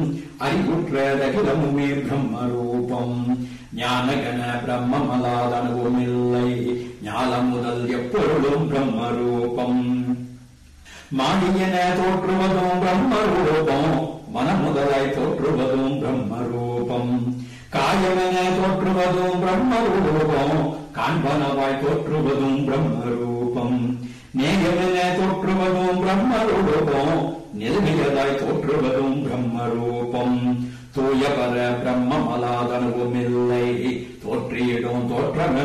அறிவுற்றதகிலமுமே பிரம்ம ரூபம் ஞானகன பிரம்மமலாதனுவும் இல்லை ஞானம் முதல் எப்பொருளும் பிரம்ம ரூபம் மாடியன தோற்றுவதும் பிரம்ம ரூபம் மனமுதலாய் தோற்றுவதும் பிரம்ம ரூபம் காயமென தோற்றுவதும் பிரம்ம ரூபம் காண்பனவாய் தோற்றுவதும் பிரம்ம ரூபம் நேயமென தோற்றுவதும் பிரம்ம ரூபம் நெருங்கியதாய் தோற்றுவதும் பிரம்ம ரூபம் தூய பர பிரம்ம மலாதனுவும் இல்லை தோற்றியிடும் தோற்றமெல்லாம்